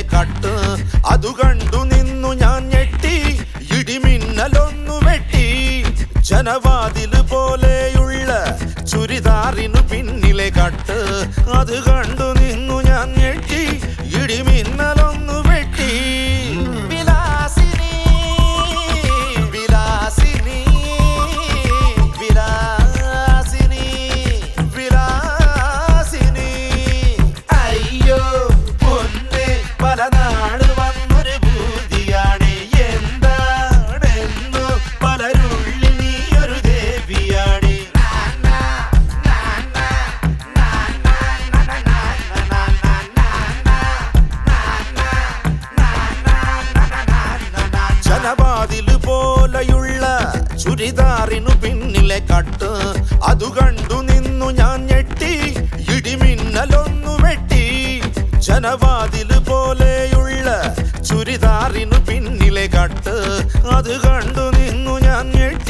cut അതു കണ്ടു നിന്നു ഞാൻ ഞെട്ടി ഇടിമിന്നലൊന്നു വെട്ടി ജനവാതില് പോലെയുള്ള ചുരിദാറിനു പിന്നിലെ കട്ട് അത് കണ്ടു നിന്നു ഞാൻ ഞെട്ടി ഇടിമിന്നലൊന്നു വെട്ടി വിലാസിനി വിലാസിനി വിലാസിനി വിലാസിനി അയ്യോ പൊന്നെ പല നാട് വന്നൊരു ഭൂതിയാണ് എന്താണെന്നു പലരുള്ളിൽ നീ ഒരു ദേവിയാണ് ജനവാതില് പോലെയുള്ള ചുരിദാറിനു പിന്നിലെ കട്ട് അതു കണ്ടു നിന്നു ഞാൻ ഞെട്ടി ഇടിമിന്നലൊന്നു വെട്ടി ജനവാതില് പോലെയുള്ള ചുരിദാറിനു പിന്നിലെ കട്ട് അത് കണ്ടു നിന്നു ഞാൻ ഞെട്ടി